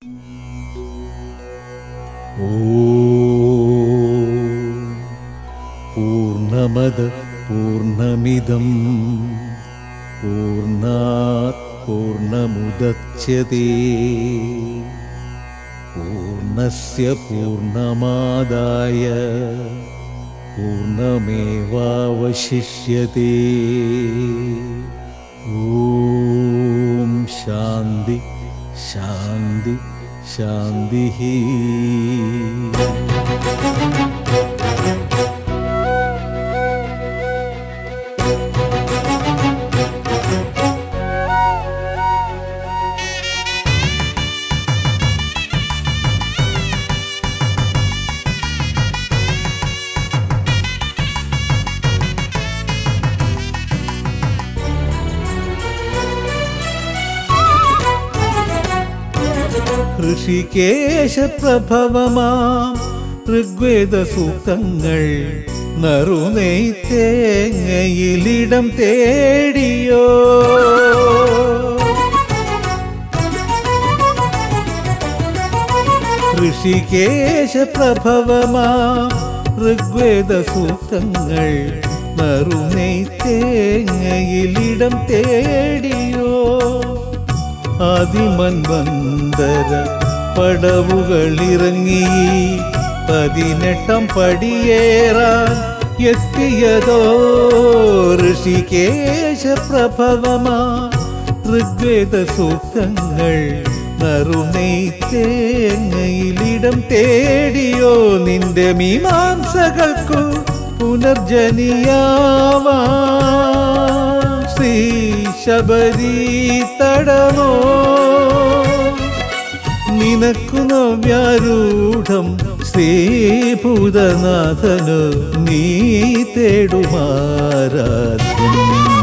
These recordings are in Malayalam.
ഓം പൂർണ്ണമത പൂർണ്ണമിദം പൂർണ്ണാത് പൂർണ്ണമുദച്യത്തെ പൂർണ്ണസ്യ പൂർണ്ണമാദായ പൂർണ്ണമേവാവശിഷ്യത്തെ ഓം ശാന്തി ശാന്തി ശാന്തി ഋഷികേശപ്രഭവമാം ഋഗ്വേദ സൂക്തങ്ങൾ നറുനെയ്ത്തേങ്ങയിലിടം തേടിയോ ഋഷികേശപ്രഭവമാം ഋഗ്വേദ സൂക്തങ്ങൾ നറുനെയ്ത്തേങ്ങയിലിടം തേടിയോ ആദിമൻവന്തര പടവുകളിറങ്ങി പതിനെട്ടാം പടിയേറാൻ എത്തിയതോ ഋഷികേശ പ്രഭവമാ ഋഗ്വേദ സൂക്തങ്ങൾ നറുനെയ്ത്തേങ്ങയിലിടം തേടിയോ നിന്റെ മീമാംസകൾക്കു പുനർജനിയാവാ ശ്രീ ശബരി തടമോ നിനക്കു നവ്യാരൂഢം ശ്രീഭൂതനാഥനു നീ തേടുമാരാധ്യം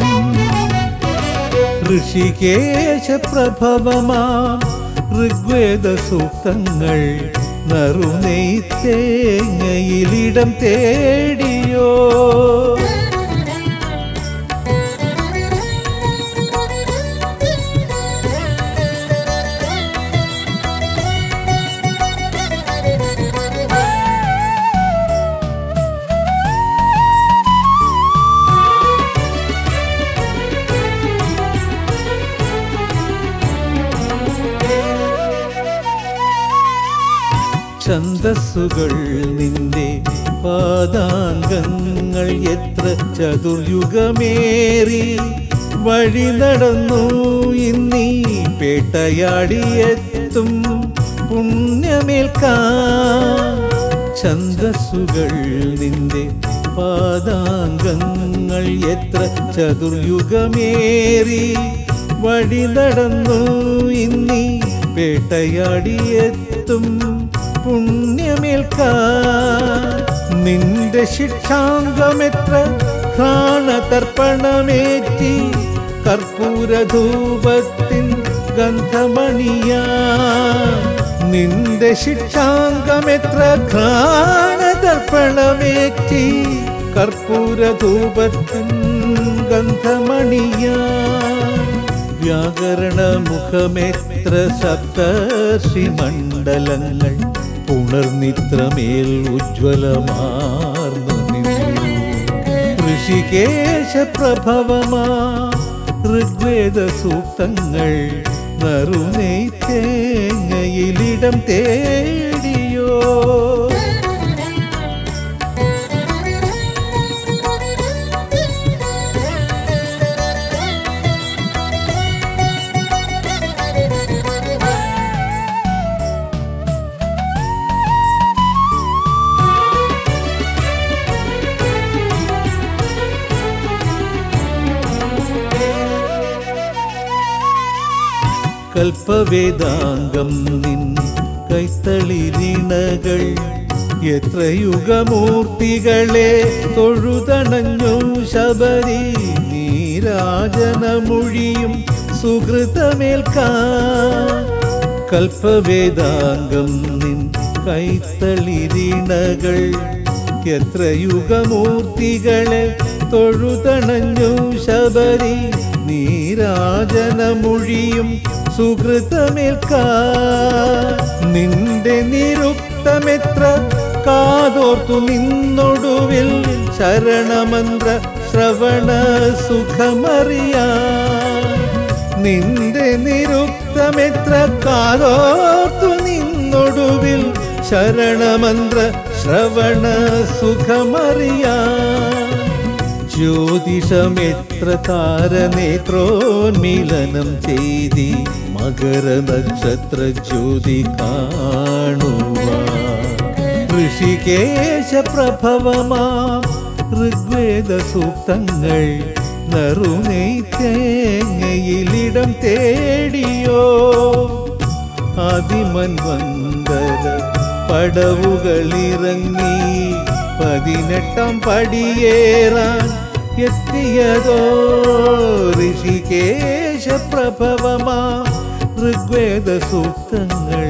ഋഷികേശ പ്രഭവമാ ഋഗ്വേദ സൂക്തങ്ങൾ നറുനെയ്ത്തേങ്ങയിലിടം തേടിയോ ഛന്ദസ്സുകൾ നിന്റെ പാദാംഗങ്ങൾ എത്ര ചതുർയുഗമേറി വഴി നടന്നു ഇന്നീ പേട്ടയാടിയെത്തും പുണ്യമേൽക്കാൻ ഛന്ദസ്സുകൾ നിന്റെ പാദാംഗങ്ങൾ എത്ര ചതുർയുഗമേറി വഴി നടന്നു ഇന്നീ പേട്ടയാടിയെത്തും പുണ്യമേൽക്കാൻ നിന്റെ ശിക്ഷാംഗമെത്ര ഘ്രാണതർപ്പണമേറ്റി കർപ്പൂരധൂപത്തിൻ ഗന്ധമണിയാ നിന്റെ ശിക്ഷാംഗമെത്ര ഘ്രാണതർപ്പണമേറ്റി കർപ്പൂരധൂപത്തിൻ ഗന്ധമണിയാ വ്യാകരണ മുഖമെത്ര സപ്തർഷി മണ്ഡലങ്ങൾ പുണർനിത്രമേൽ ഉജ്ജ്വലമാർന്നു നിന്നു ഋഷികേശ പ്രഭവമാ ഋഗ്വേദ സൂക്തങ്ങൾ നറുനെയ്ത്തേങ്ങയിലിടം തേടിയോ കൽപ്പവേദാംഗം നിൻ കൈത്തളിരിണകൾ എത്ര യുഗമൂർത്തികളെ തൊഴുതണഞ്ഞു ശബരി നീരാജനമൊഴിയും സുഹൃതമേൽക്കാൻ കൽപ്പവേദാംഗം നിൻ കൈത്തളിരിണകൾ എത്ര യുഗമൂർത്തികളെ തൊഴുതണഞ്ഞു ശബരി നീരാജനമൊഴിയും സുഹൃതമേൽക്കാൻ നിന്റെ നിരുക്തമെത്ര കാതോർത്തു നിന്നൊടുവിൽ ശരണമന്ത്ര ശ്രവണ സുഖമറിയാ നിന്റെ നിരുക്തമെത്ര കാതോർത്തു നിന്നൊടുവിൽ ശരണമന്ത്ര ശ്രവണ സുഖമറിയാ ജ്യോതിഷമെത്ര താരനേത്രോന്മിലനം ചെയ്തി മകര നക്ഷത്ര ജ്യോതി കാണുക ഋഷികേശ പ്രഭവമാ ഋഗ്വേദ സൂക്തങ്ങൾ നറുനെയ്ത്തേങ്ങയിലിടം തേടിയോ അതിമൻവന്തര പടവുകളിറങ്ങി പതിനെട്ടാം പടിയേറാൻ എത്തിയതോ ഋഷികേശ പ്രഭവമാ ഋഗ്വേദ സൂക്തങ്ങൾ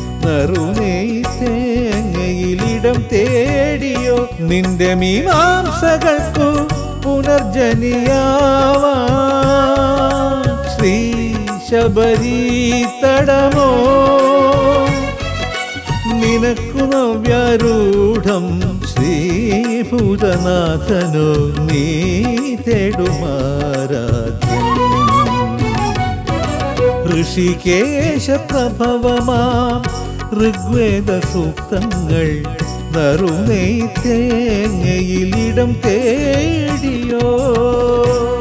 നറുനെയ്ത്തേങ്ങയിലിടം തേടിയോ നിന്റെ മീമാംസകൾക്കു പുനർജനിയാവാ ശ്രീ ശബരീ തടമോ നിനക്കു നവ്യാരൂഢം ശ്രീഭൂതനാഥനോ നീ തേടുമാരാധ്യം ഋഷികേശ പ്രഭവമാം ഋഗ്വേദ സൂക്തങ്ങൾ നറുനെയ്ത്തേങ്ങയിലിടം തേടിയോ